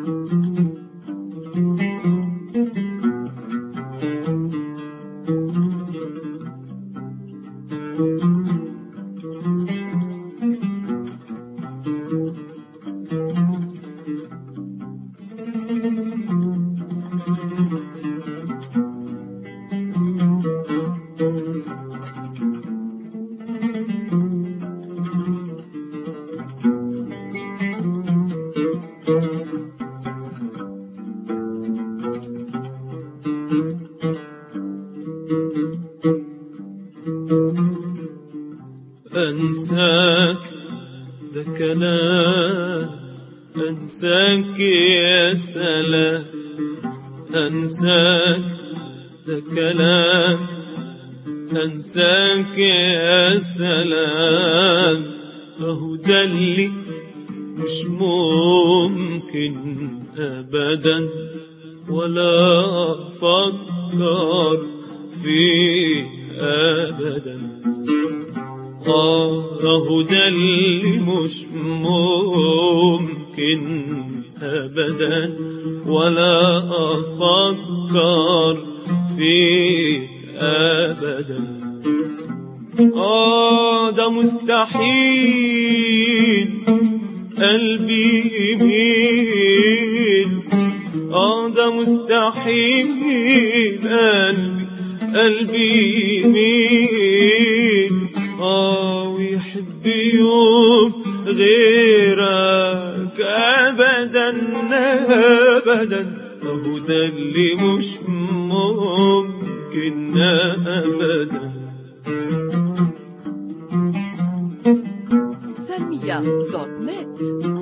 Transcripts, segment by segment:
أنساك ده كلام أنساك يا سلام أنساك ده كلام أنساك يا سلام أهو ده اللي مش ممكن أبدا ولا أفكر فيه أبدا آه أهو ده اللي مش ممكن أبدا ولا أفكر فيه أبدا آه ده مستحيل قلبي يميل آه ده مستحيل قلبي قلبي يميل آه ويحب يوم غيرك أبدا أبدا أهو ده اللي مش ممكن أبدا Salmia dot net.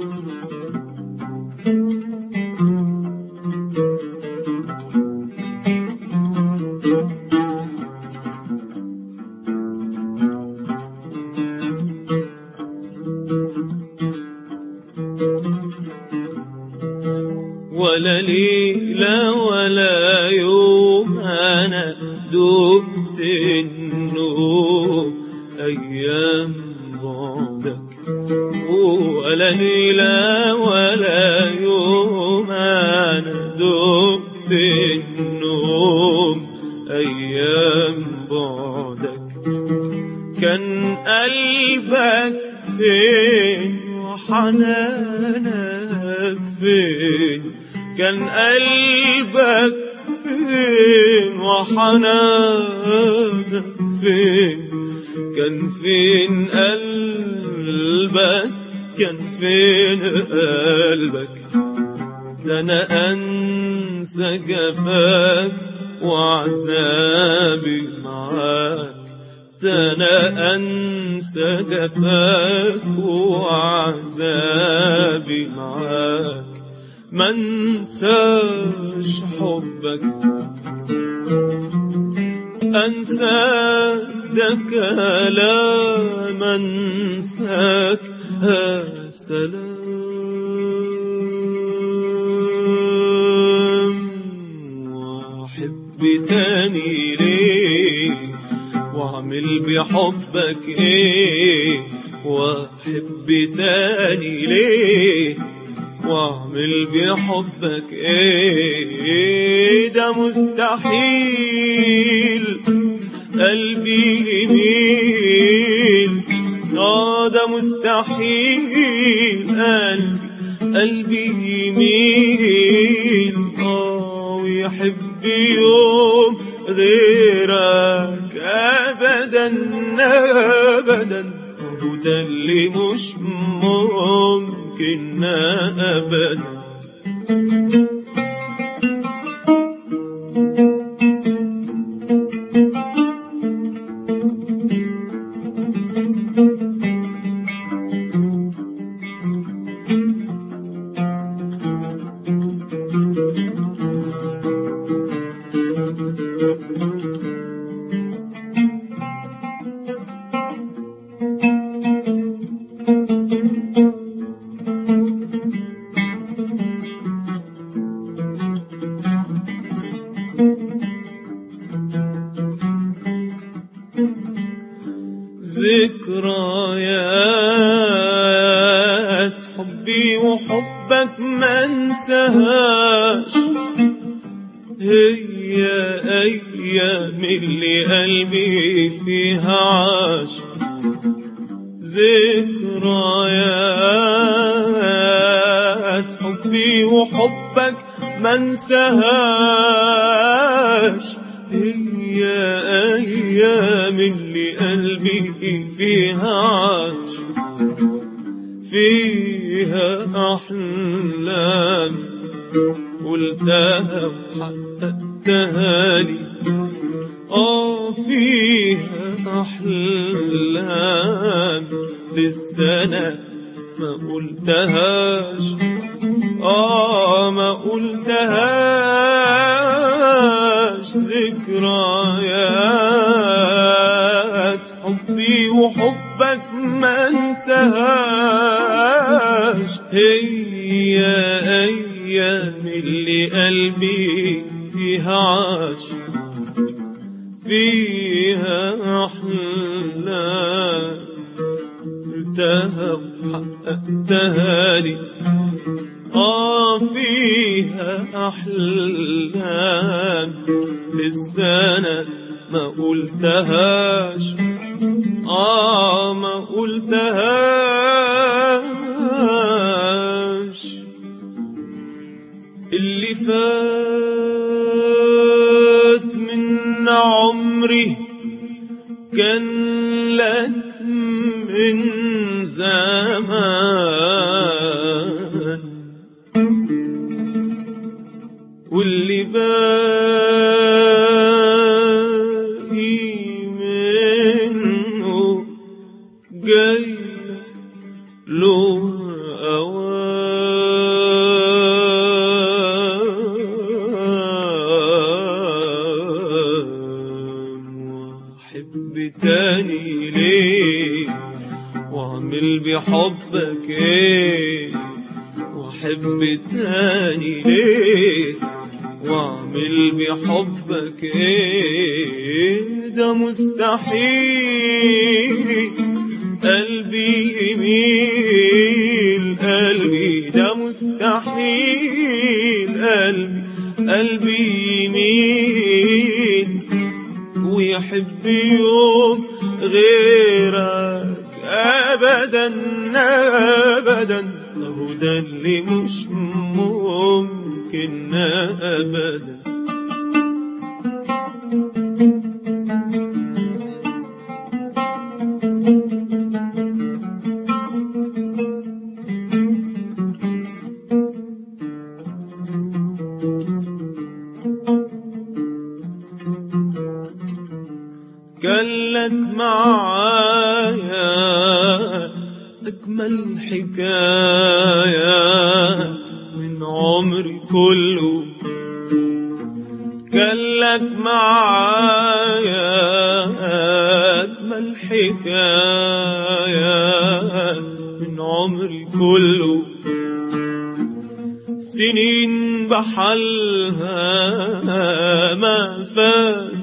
ولا ليلة ولا يوم أنا دبت النوم أيام بعدك ولا ليلة ولا يوم أنا دبت النوم أيام بعدك كان قلبك فين وحنانك فين كان قلبك فين وحنانك فين كان فين قلبك كان فين قلبك ده انا انسى جفاك وعذابي معاك ده انا انسى جفاك وعذابي معاك ما انساش حبك انساك ده كلام انساك ها سلام واحب تاني ليه واعمل بحبك ايه واحب تاني ليه واعمل بحبك ايه ده مستحيل قلبي يميل اه ده مستحيل قلبي قلبي يميل اه ويحب يوم غيرك ابدا ابدا هو ده اللي مش ممكن ابدا حبي وحبك ما انساهاش هي أيام اللي قلبي فيها عاش ذكريات حبي وحبك ما انساهاش هي أيام اللي قلبي فيها عاش فيها أحلام قلتها وحققتها لي آه فيها أحلام لسه أنا ما قلتهاش آه ما قلتهاش ذكريات حبي وحبك ما انساهاش هي أيام اللي قلبي فيها عاش فيها أحلام قلتها وحققتها لي آه فيها أحلام لسه أنا ما قلتهاش آه ما قلتهاش اللي فات من عمري كان لك من زمان واللي باقي منه جاي لك له أوام وأحب تاني ليه وأعمل بحبك إيه وأحب تاني ليه وأعمل بحبك إيه ده مستحيل قلبي يميل قلبي ده مستحيل قلبي قلبي يميل ويحب يوم غيرك أبدا أبدا هو ده اللي مش ممكن أبدا كان لك معايا أجمل حكاية من عمري كله كان لك معايا أجمل حكاية من عمري كله سنين بحالها ما فات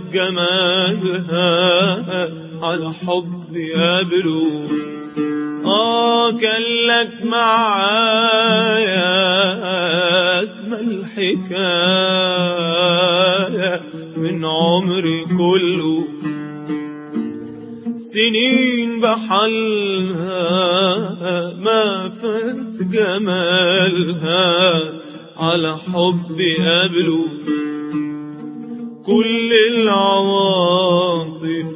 جمالها على حب قبله آه كان لك معايا أجمل حكاية من عمري كله سنين بحالها ما فات جمالها على حب قبله كل العواطف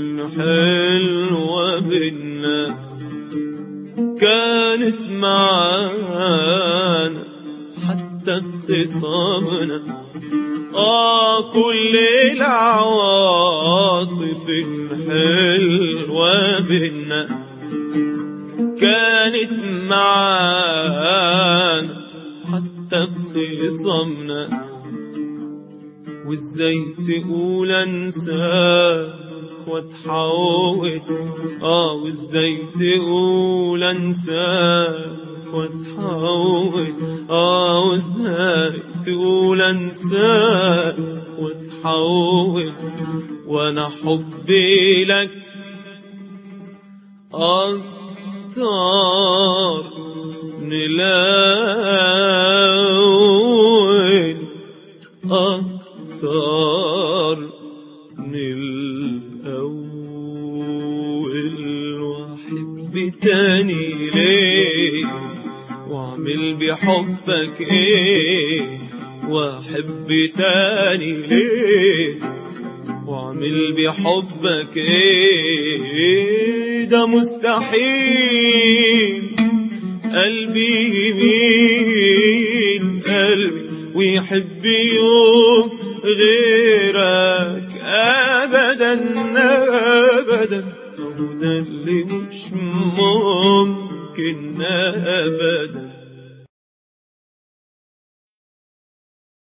الحلوة بينا كانت معانا حتى خصامنا آه كل العواطف الحلوة بينا كانت معانا حتى خصامنا وازاي تقول انساك واتحول اه وازاي تقول انساك واتحول اه وازاي تقول انساك واتحول وانا حبي لك اكتر من الأول أكتر من الأول وأحب تاني ليه وأعمل بحبك إيه وأحب تاني ليه واعمل بحبك ايه ده مستحيل قلبي يميل قلبي ويحب يوم غيرك ابدا ابدا هو ده اللي مش ممكن ابدا